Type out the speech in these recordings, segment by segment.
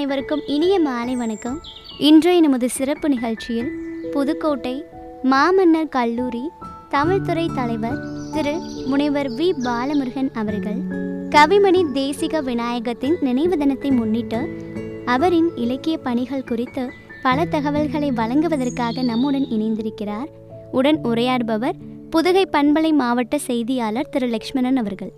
அனைவருக்கும் இனிய மாலை வணக்கம் இன்றைய நமது சிறப்பு நிகழ்ச்சியில் புதுக்கோட்டை மாமன்னர் கல்லூரி தமிழ்துறை தலைவர் திரு முனைவர் வி பாலமுருகன் அவர்கள் கவிமணி தேசிக விநாயகத்தின் நினைவு தினத்தை முன்னிட்டு அவரின் இலக்கிய பணிகள் குறித்து பல தகவல்களை வழங்குவதற்காக நம்முடன் இணைந்திருக்கிறார் உடன் உரையாடுபவர் புதுகை பண்பலை மாவட்ட செய்தியாளர் திரு லக்ஷ்மணன் அவர்கள்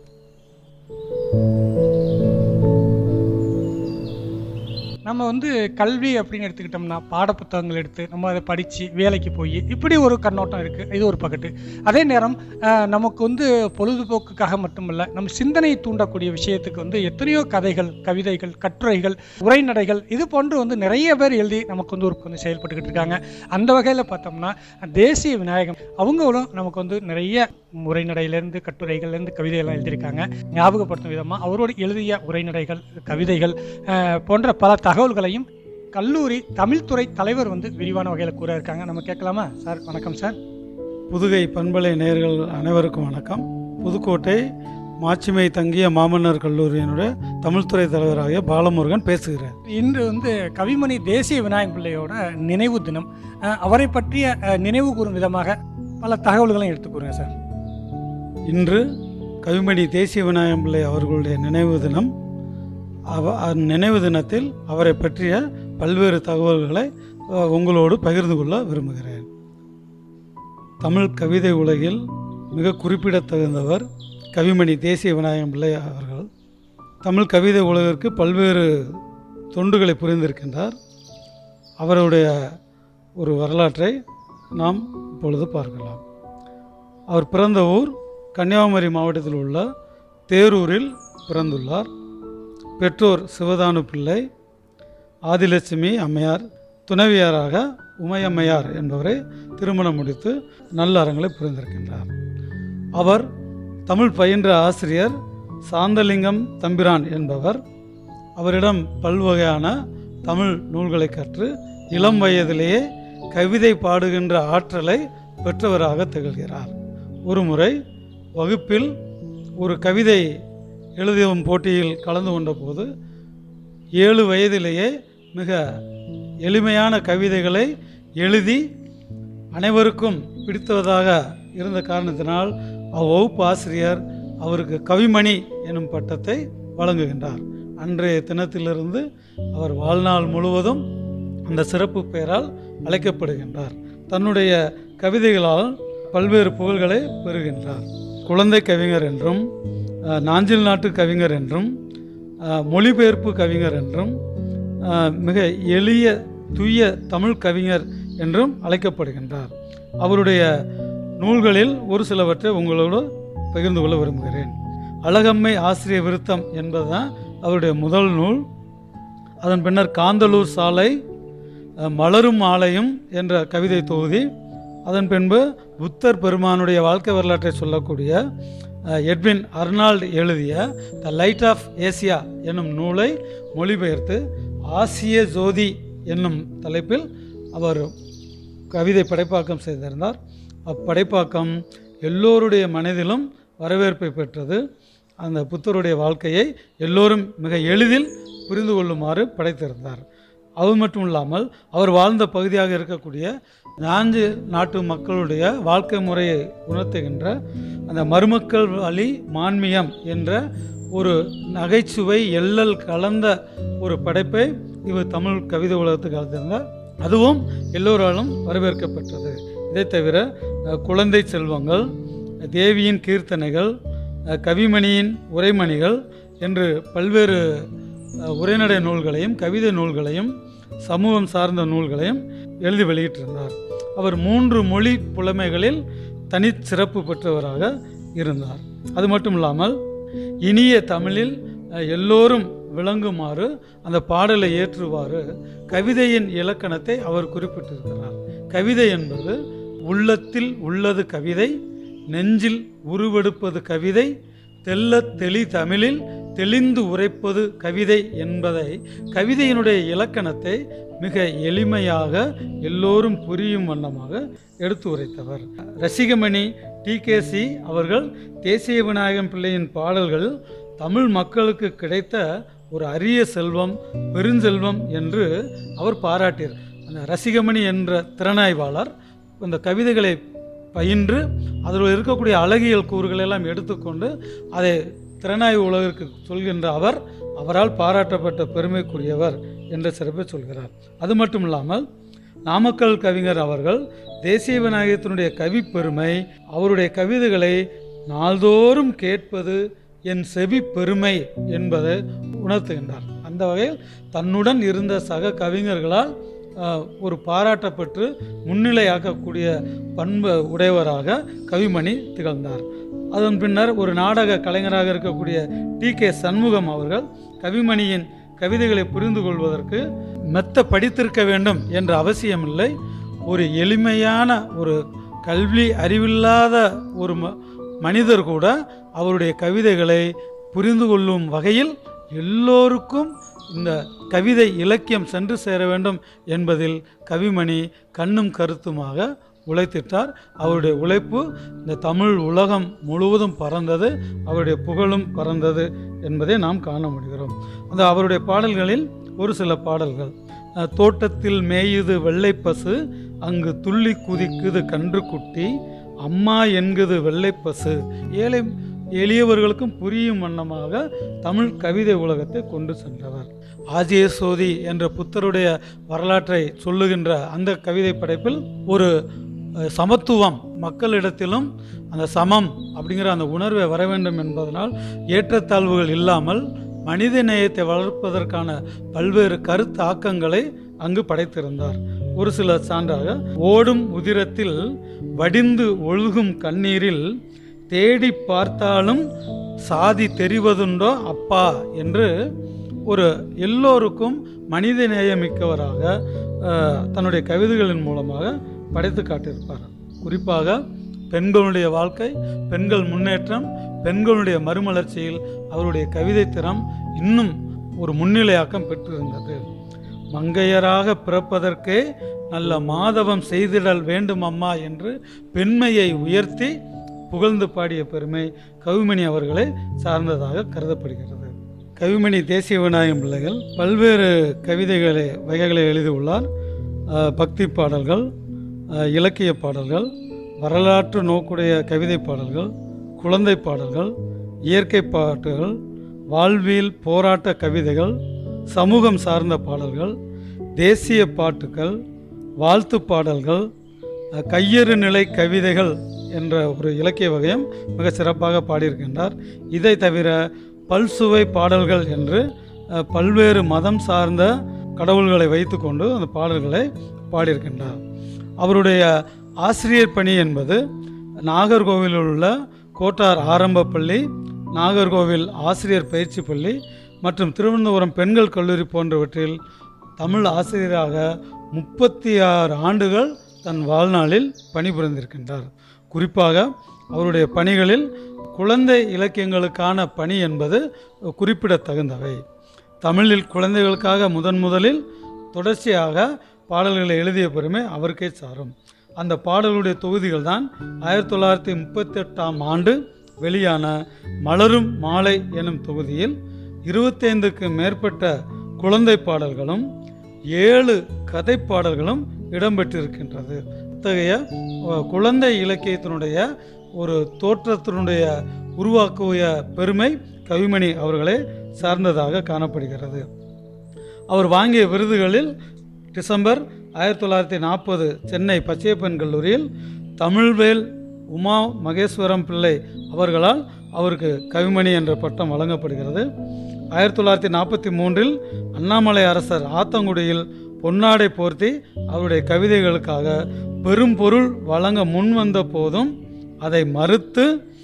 நம்ம வந்து கல்வி அப்படின்னு எடுத்துக்கிட்டோம்னா பாடப்புத்தகங்கள் எடுத்து நம்ம அதை படித்து வேலைக்கு போய் இப்படி ஒரு கண்ணோட்டம் இருக்குது இது ஒரு பக்கத்து அதே நேரம் அஹ், நமக்கு வந்து பொழுதுபோக்குக்காக மட்டுமல்ல நம்ம சிந்தனையை தூண்டக்கூடிய விஷயத்துக்கு வந்து எத்தனையோ கதைகள் கவிதைகள் கட்டுரைகள் உரைநடைகள் இது போன்று வந்து நிறைய பேர் எழுதி நமக்கு வந்து ஒரு வந்து செயல்பட்டுக்கிட்டு இருக்காங்க அந்த வகையில் பார்த்தோம்னா தேசிய விநாயகம் அவங்களும் நமக்கு வந்து நிறைய உரைநடையிலேருந்து கட்டுரைகள்லேருந்து கவிதையெல்லாம் எழுதியிருக்காங்க ஞாபகப்படுத்தும் விதமாக அவரோடு எழுதிய உரைநடைகள் கவிதைகள் அஹ், போன்ற பல தகவல்களையும் கல்லூரி தமிழ்துறை தலைவர் வந்து விரிவான வகையில் கூற இருக்காங்க நம்ம கேட்கலாமா சார் வணக்கம் சார் புதுகை பண்பலை நேயர்கள் அனைவருக்கும் வணக்கம் புதுக்கோட்டை மாட்சிமை தங்கிய மாமன்னர் கல்லூரியினுடைய தமிழ்துறை தலைவராகிய பாலமுருகன் பேசுகிறேன் இன்று வந்து கவிமணி தேசிய விநாயகம் பிள்ளையோட நினைவு தினம் அஹ், அவரை பற்றிய அஹ், நினைவு கூறும் விதமாக பல தகவல்களையும் எடுத்து கூறுங்க சார் இன்று கவிமணி தேசிய விநாயகம் பிள்ளை அவர்களுடைய நினைவு தினம் அவ அந்நினைவு தினத்தில் அவரை பற்றிய பல்வேறு தகவல்களை அஹ், உங்களோடு பகிர்ந்து கொள்ள விரும்புகிறேன் தமிழ் கவிதை உலகில் மிக குறிப்பிடத்தகுந்தவர் கவிமணி தேசிய விநாயகம் பிள்ளை அவர்கள் தமிழ் கவிதை உலகிற்கு பல்வேறு தொண்டுகளை புரிந்திருக்கின்றார் அவருடைய ஒரு வரலாற்றை நாம் இப்பொழுது பார்க்கலாம் அவர் பிறந்த ஊர் கன்னியாகுமரி மாவட்டத்தில் உள்ள தேரூரில் பிறந்துள்ளார் பெற்றோர் சிவதானு பிள்ளை ஆதிலட்சுமி அம்மையார் துணைவியாராக உமையம்மையார் என்பவரை திருமணம் முடித்து நல்ல அறங்களை புரிந்திருக்கின்றார் அவர் தமிழ் பயின்ற ஆசிரியர் சாந்தலிங்கம் தம்பிரான் என்பவர் அவரிடம் பல்வகையான தமிழ் நூல்களை கற்று இளம் வயதிலேயே கவிதை பாடுகின்ற ஆற்றலை பெற்றவராக திகழ்கிறார் ஒருமுறை வகுப்பில் ஒரு கவிதை எழுதும் போட்டியில் கலந்து கொண்டபோது ஏழு வயதிலேயே மிக எளிமையான கவிதைகளை எழுதி அனைவருக்கும் பிடித்ததாக இருந்த காரணத்தினால் அவ்வகுப்பு ஆசிரியர் அவருக்கு கவிமணி எனும் பட்டத்தை வழங்குகின்றார் அன்றைய தினத்திலிருந்து அவர் வாழ்நாள் முழுவதும் அந்த சிறப்பு பெயரால் அழைக்கப்படுகின்றார் தன்னுடைய கவிதைகளால் பல்வேறு புகழ்களை பெறுகின்றார் குழந்தை கவிஞர் என்றும் அஹ், நாஞ்சில் நாட்டு கவிஞர் என்றும் அஹ், மொழிபெயர்ப்பு கவிஞர் என்றும் அஹ், மிக எளிய தூய தமிழ் கவிஞர் என்றும் அழைக்கப்படுகின்றார் அவருடைய நூல்களில் ஒரு சிலவற்றை உங்களோடு பகிர்ந்து கொள்ள விரும்புகிறேன் அழகம்மை ஆசிரிய விருத்தம் என்பதுதான் அவருடைய முதல் நூல் அதன் பின்னர் காந்தலூர் சாலை அஹ், மலரும் ஆலயம் என்ற கவிதை தொகுதி அதன் பின்பு புத்தர் பெருமானுடைய வாழ்க்கை வரலாற்றை சொல்லக்கூடிய அஹ், எட்வின் அர்னால்டு எழுதிய த லைட் ஆஃப் ஏசியா என்னும் நூலை மொழிபெயர்த்து ஆசிய ஜோதி என்னும் தலைப்பில் அவர் கவிதை படைப்பாக்கம் செய்திருந்தார் அப்படைப்பாக்கம் எல்லோருடைய மனதிலும் வரவேற்பை பெற்றது அந்த புத்தருடைய வாழ்க்கையை எல்லோரும் மிக எளிதில் புரிந்து கொள்ளுமாறு படைத்திருந்தார் அது மட்டும் இல்லாமல் அவர் வாழ்ந்த பகுதியாக இருக்கக்கூடிய நான்கு நாட்டு மக்களுடைய வாழ்க்கை முறையை உணர்த்துகின்ற அந்த மருமக்கள் வழி மான்மியம் என்ற ஒரு நகைச்சுவை எள்ளல் கலந்த ஒரு படைப்பை இவர் தமிழ் கவிதை உலகத்துக்கு அளித்திருந்தார் அதுவும் எல்லோராலும் வரவேற்கப்பட்டது இதை தவிர அஹ், குழந்தை செல்வங்கள் தேவியின் கீர்த்தனைகள் அஹ், கவிமணியின் உரைமணிகள் என்று பல்வேறு அஹ், உரைநடை நூல்களையும் கவிதை நூல்களையும் சமூகம் சார்ந்த நூல்களையும் எழுதி வெளியிட்டிருந்தார் அவர் மூன்று மொழி புலமைகளில் தனிச்சிறப்பு பெற்றவராக இருந்தார் அது மட்டும் இல்லாமல் இனிய தமிழில் அஹ், எல்லோரும் விளங்குமாறு அந்த பாடலை ஏற்றுவாறு கவிதையின் இலக்கணத்தை அவர் குறிப்பிட்டிருக்கிறார் கவிதை என்பது உள்ளத்தில் உள்ளது கவிதை நெஞ்சில் உருவெடுப்பது கவிதை தெள்ளத் தெளி தமிழில் தெளிந்து உரைப்பது கவிதை என்பதை கவிதையினுடைய இலக்கணத்தை மிக எளிமையாக எல்லோரும் புரியும் வண்ணமாக எடுத்து உரைத்தவர் ரசிகமணி டிகேசி அவர்கள் தேசிய விநாயகம் பிள்ளையின் பாடல்கள் தமிழ் மக்களுக்கு கிடைத்த ஒரு அரிய செல்வம் பெருஞ்செல்வம் என்று அவர் பாராட்டினார் அந்த ரசிகமணி என்ற திறனாய்வாளர் இந்த கவிதைகளை பயின்று அதில் இருக்கக்கூடிய அழகியல் கூறுகளை எல்லாம் எடுத்துக்கொண்டு அதை திறனாய்வு உலகிற்கு சொல்கின்ற அவர் அவரால் பாராட்டப்பட்ட பெருமைக்குரியவர் என்ற சிறப்பை சொல்கிறார் அது மட்டும் இல்லாமல் நாமக்கல் கவிஞர் அவர்கள் தேசிய விநாயகத்தினுடைய கவி பெருமை அவருடைய கவிதைகளை நாள்தோறும் கேட்பது என் செவி பெருமை என்பதை உணர்த்துகின்றார் அந்த வகையில் தன்னுடன் இருந்த சக கவிஞர்களால் ஆஹ், ஒரு பாராட்டப்பட்டு முன்னிலையாக்கக்கூடிய பண்பு உடையவராக கவிமணி திகழ்ந்தார் அதன் பின்னர் ஒரு நாடக கலைஞராக இருக்கக்கூடிய டி கே சண்முகம் அவர்கள் கவிமணியின் கவிதைகளை புரிந்து கொள்வதற்கு மெத்த படித்திருக்க வேண்டும் என்ற அவசியமில்லை ஒரு எளிமையான ஒரு கல்வி அறிவில்லாத ஒரு ம- மனிதர் கூட அவருடைய கவிதைகளை புரிந்து கொள்ளும் வகையில் எல்லோருக்கும் இந்த கவிதை இலக்கியம் சென்று சேர வேண்டும் என்பதில் கவிமணி கண்ணும் கருத்துமாக உழைத்திட்டார் அவருடைய உழைப்பு இந்த தமிழ் உலகம் முழுவதும் பறந்தது அவருடைய புகழும் பறந்தது என்பதை நாம் காண முடிகிறோம் அந்த அவருடைய பாடல்களில் ஒரு சில பாடல்கள் அஹ், தோட்டத்தில் மேயுது வெள்ளைப்பசு அங்கு துள்ளி குதிக்குது கன்றுக்குட்டி அம்மா என்குது வெள்ளைப்பசு ஏழை எளியவர்களுக்கும் புரியும் வண்ணமாக தமிழ் கவிதை உலகத்தை கொண்டு சென்றவர் ஆஜிய சோதி என்ற புத்தருடைய வரலாற்றை சொல்லுகின்ற அந்த கவிதை படைப்பில் ஒரு அஹ், சமத்துவம் மக்களிடத்திலும் அந்த சமம் அப்படிங்கிற அந்த உணர்வை வர வேண்டும் என்பதனால் ஏற்றத்தாழ்வுகள் இல்லாமல் மனித நேயத்தை வளர்ப்பதற்கான பல்வேறு கருத்து ஆக்கங்களை அங்கு படைத்திருந்தார் ஒரு சில சான்றாக ஓடும் உதிரத்தில் வடிந்து ஒழுகும் கண்ணீரில் தேடி பார்த்தாலும் சாதி தெரிவதுண்டோ அப்பா என்று ஒரு எல்லோருக்கும் மனித நேயமிக்கவராக அஹ், தன்னுடைய கவிதைகளின் மூலமாக படைத்து காட்டியிருப்பார் குறிப்பாக பெண்களுடைய வாழ்க்கை பெண்கள் முன்னேற்றம் பெண்களுடைய மறுமலர்ச்சியில் அவருடைய கவிதை திறம் இன்னும் ஒரு முன்னிலையாக்கம் பெற்றிருந்தது மங்கையராக பிறப்பதற்கே நல்ல மாதவம் செய்திடல் வேண்டும் அம்மா என்று பெண்மையை உயர்த்தி புகழ்ந்து பாடிய பெருமை கவிமணி அவர்களை சார்ந்ததாக கருதப்படுகிறது கவிமணி தேசிய விநாயகம் பிள்ளைகள் பல்வேறு கவிதைகளை வகைகளை எழுதியுள்ளார் அஹ், பக்தி பாடல்கள் அஹ், இலக்கிய பாடல்கள் வரலாற்று நோக்குடைய கவிதை பாடல்கள் குழந்தை பாடல்கள் இயற்கை பாட்டுகள் வாழ்வியல் போராட்ட கவிதைகள் சமூகம் சார்ந்த பாடல்கள் தேசிய பாட்டுகள் வாழ்த்து பாடல்கள் அஹ், கையறு நிலை கவிதைகள் என்ற ஒரு இலக்கிய வகையும் மிக சிறப்பாக பாடியிருக்கின்றார் இதை தவிர பல்சுவை பாடல்கள் என்று அஹ், பல்வேறு மதம் சார்ந்த கடவுள்களை வைத்துக்கொண்டு அந்த பாடல்களை பாடியிருக்கின்றார் அவருடைய ஆசிரியர் பணி என்பது நாகர்கோவிலில் உள்ள கோட்டார் ஆரம்ப பள்ளி நாகர்கோவில் ஆசிரியர் பயிற்சி பள்ளி மற்றும் திருவனந்தபுரம் பெண்கள் கல்லூரி போன்றவற்றில் தமிழ் ஆசிரியராக முப்பத்தி ஆறு ஆண்டுகள் தன் வாழ்நாளில் பணிபுரிந்திருக்கின்றார் குறிப்பாக அவருடைய பணிகளில் குழந்தை இலக்கியங்களுக்கான பணி என்பது குறிப்பிடத்தகுந்தவை தமிழில் குழந்தைகளுக்காக முதன் முதலில் தொடர்ச்சியாக பாடல்களை எழுதிய பெருமை அவருக்கே சாரும் அந்த பாடல்களுடைய தொகுதிகள் தான் ஆயிரத்தி தொள்ளாயிரத்தி முப்பத்தெட்டாம் ஆண்டு வெளியான மலரும் மாலை எனும் தொகுதியில் இருபத்தைந்துக்கு மேற்பட்ட குழந்தை பாடல்களும் ஏழு கதை பாடல்களும் இடம்பெற்றிருக்கின்றது இத்தகைய அஹ், குழந்தை இலக்கியத்தினுடைய ஒரு தோற்றத்தினுடைய உருவாக்குய பெருமை கவிமணி அவர்களை சார்ந்ததாக காணப்படுகிறது அவர் வாங்கிய விருதுகளில் டிசம்பர் ஆயிரத்தி தொள்ளாயிரத்தி நாற்பது சென்னை பச்சையப்பன் கல்லூரியில் தமிழ்வேல் உமா மகேஸ்வரம் பிள்ளை அவர்களால் அவருக்கு கவிமணி என்ற பட்டம் வழங்கப்படுகிறது ஆயிரத்தி தொள்ளாயிரத்தி நாற்பத்தி மூன்றில் அண்ணாமலை அரசர் ஆத்தங்குடியில் பொன்னாடை போர்த்தி அவருடைய கவிதைகளுக்காக பெரும் பொருள் வழங்க முன்வந்த போதும் அதை மறுத்து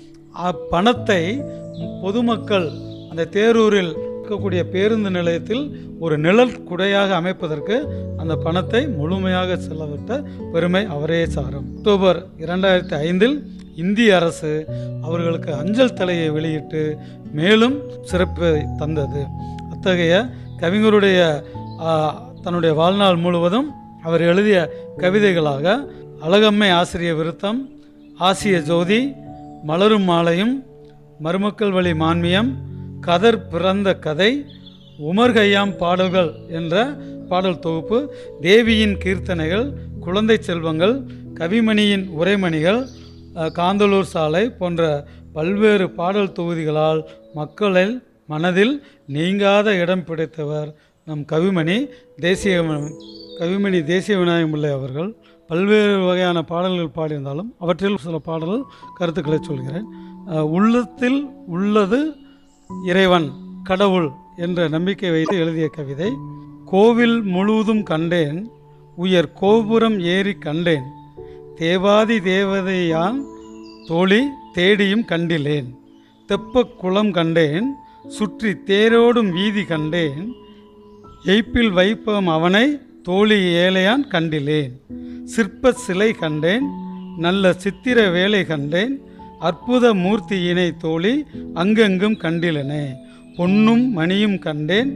அப்பணத்தை பொதுமக்கள் அந்த தேரூரில் இருக்கக்கூடிய பேருந்து நிலையத்தில் ஒரு நிழல் குடையாக அமைப்பதற்கு அந்த பணத்தை முழுமையாக செலவிட்ட பெருமை அவரே சாரும் அக்டோபர் இரண்டாயிரத்தி ஐந்தில் இந்திய அரசு அவர்களுக்கு அஞ்சல் தலையை வெளியிட்டு மேலும் சிறப்பை தந்தது அத்தகைய கவிஞருடைய ஆ, தன்னுடைய வாழ்நாள் முழுவதும் அவர் எழுதிய கவிதைகளாக அழகம்மை ஆசிரிய விருத்தம் ஆசிய ஜோதி மலரும் மாலையும் மருமக்கள் வழி மான்மியம் கதர் பிறந்த கதை உமர் கய்யாம் பாடல்கள் என்ற பாடல் தொகுப்பு தேவியின் கீர்த்தனைகள் குழந்தை செல்வங்கள் கவிமணியின் உரைமணிகள் அஹ், காந்தலூர் சாலை போன்ற பல்வேறு பாடல் தொகுதிகளால் மக்களில் மனதில் நீங்காத இடம் பிடித்தவர் நம் கவிமணி தேசிய கவிமணி தேசிய விநாயகம் பிள்ளை அவர்கள் பல்வேறு வகையான பாடல்கள் பாடியிருந்தாலும் அவற்றில் சில பாடல்கள் கருத்துக்களை சொல்கிறேன் அஹ், உள்ளத்தில் உள்ளது இறைவன் கடவுள் என்ற நம்பிக்கை வைத்து எழுதிய கவிதை கோவில் முழுவதும் கண்டேன் உயர் கோபுரம் ஏறி கண்டேன் தேவாதி தேவதையான் தோழி தேடியும் கண்டிலேன் தெப்பக் குளம் கண்டேன் சுற்றி தேரோடும் வீதி கண்டேன் எய்ப்பில் வைப்பம் அவனை தோழி ஏழையான் கண்டிலேன் சிற்ப சிலை கண்டேன் நல்ல சித்திர வேலை கண்டேன் அற்புத மூர்த்தியினை தோழி அங்கெங்கும் கண்டிலனே பொன்னும் மணியும் கண்டேன்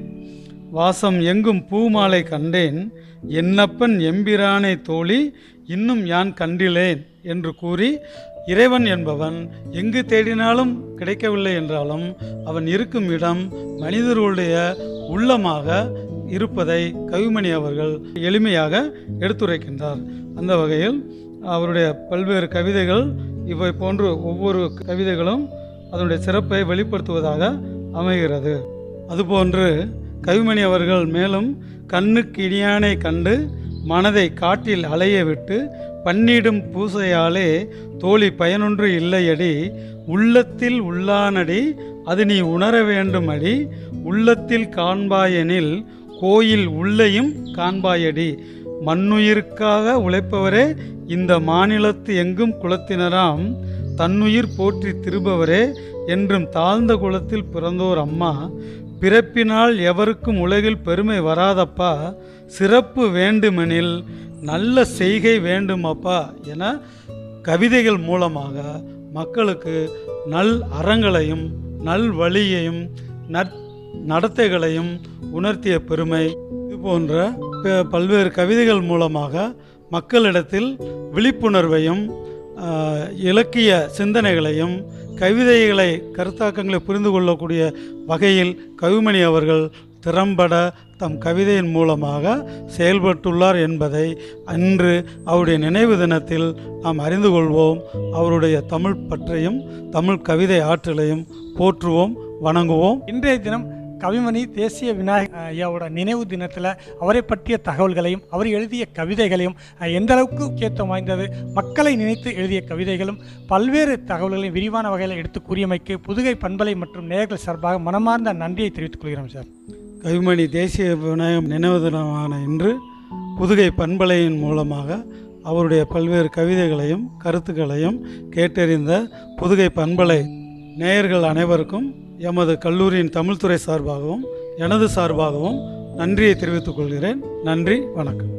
வாசம் எங்கும் பூமாலை கண்டேன் என்னப்பன் எம்பிரானை தோழி இன்னும் யான் கண்டிலேன் என்று கூறி இறைவன் என்பவன் எங்கு தேடினாலும் கிடைக்கவில்லை என்றாலும் அவன் இருக்கும் இடம் மனிதர்களுடைய உள்ளமாக இருப்பதை கவிமணி அவர்கள் எளிமையாக எடுத்துரைக்கின்றார் அந்த வகையில் அவருடைய பல்வேறு கவிதைகள் இவை போன்று ஒவ்வொரு கவிதைகளும் அதனுடைய சிறப்பை வெளிப்படுத்துவதாக அமைகிறது அதுபோன்று கவிமணி அவர்கள் மேலும் கண்ணுக்கு இனியானை கண்டு மனதை காட்டில் அலைய விட்டு பன்னிடும் பூசையாலே தோழி பயனொன்று இல்லையடி உள்ளத்தில் உள்ளானடி அது நீ உணர வேண்டுமடி உள்ளத்தில் காண்பாயெனில் கோயில் உள்ளையும் காண்பாயடி மண்ணுயிருக்காக உழைப்பவரே இந்த மாநிலத்து எங்கும் குலத்தினராம் தன்னுயிர் போற்றி திருபவரே என்றும் தாழ்ந்த குலத்தில் பிறந்தோர் அம்மா பிறப்பினால் எவருக்கும் உலகில் பெருமை வராதப்பா சிறப்பு வேண்டுமெனில் நல்ல செய்கை வேண்டுமப்பா என கவிதைகள் மூலமாக மக்களுக்கு நல் அறங்களையும் நல் வழியையும் நற் நடத்தைகளையும் உணர்த்திய பெருமை இது போன்ற ப- பல்வேறு கவிதைகள் மூலமாக மக்களிடத்தில் விழிப்புணர்வையும் ஆஹ், இலக்கிய சிந்தனைகளையும் கவிதைகளை கருத்தாக்கங்களை புரிந்து கொள்ளக்கூடிய வகையில் கவிமணி அவர்கள் திறம்பட தம் கவிதையின் மூலமாக செயல்பட்டுள்ளார் என்பதை அன்று அவருடைய நினைவு தினத்தில் நாம் அறிந்து கொள்வோம் அவருடைய தமிழ் பற்றையும் தமிழ் கவிதை ஆற்றலையும் போற்றுவோம் வணங்குவோம் இன்றைய தினம் கவிமணி தேசிய விநாயக ஐயாவோட நினைவு தினத்தில் அவரை பற்றிய தகவல்களையும் அவர் எழுதிய கவிதைகளையும் அஹ், எந்த அளவுக்கு முக்கியத்துவம் வாய்ந்தது மக்களை நினைத்து எழுதிய கவிதைகளும் பல்வேறு தகவல்களையும் விரிவான வகையில் எடுத்து கூறியமைக்கு புதுகை பண்பலை மற்றும் நேயர்கள் சார்பாக மனமார்ந்த நன்றியை தெரிவித்துக் கொள்கிறோம் சார் கவிமணி தேசிய விநாயகம் நினைவு தினமான இன்று புதுகை பண்பலையின் மூலமாக அவருடைய பல்வேறு கவிதைகளையும் கருத்துக்களையும் கேட்டறிந்த புதுகை பண்பலை நேயர்கள் அனைவருக்கும் எமது கல்லூரியின் தமிழ்துறை சார்பாகவும் எனது சார்பாகவும் நன்றியை தெரிவித்துக் கொள்கிறேன் நன்றி வணக்கம்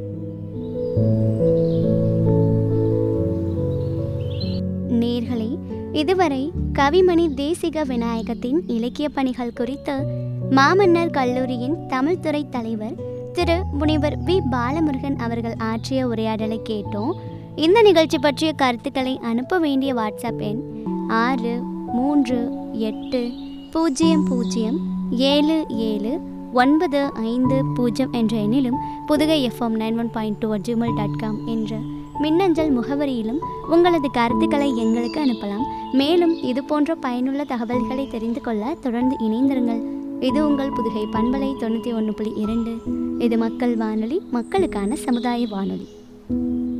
நேர்களே இதுவரை கவிமணி தேசிக விநாயகத்தின் இலக்கிய பணிகள் குறித்து மாமன்னர் கல்லூரியின் தமிழ்துறை தலைவர் திரு முனைவர் வி பாலமுருகன் அவர்கள் ஆற்றிய உரையாடலை கேட்டோம் இந்த நிகழ்ச்சி பற்றிய கருத்துக்களை அனுப்ப வேண்டிய வாட்ஸ்அப் எண் ஆறு மூன்று எட்டு பூஜ்ஜியம் பூஜ்ஜியம் ஏழு ஏழு ஒன்பது ஐந்து பூஜ்ஜியம் என்ற எண்ணிலும் Pudugai FM nine one point two Gmail dot com என்ற மின்னஞ்சல் முகவரியிலும் உங்களது கருத்துக்களை எங்களுக்கு அனுப்பலாம் மேலும் இது போன்ற பயனுள்ள தகவல்களை தெரிந்து கொள்ள தொடர்ந்து இணைந்திருங்கள் இது உங்கள் புதுகை பண்பலை தொண்ணூற்றி ஒன்று புள்ளி இரண்டு இது மக்கள் வானொலி மக்களுக்கான சமுதாய வானொலி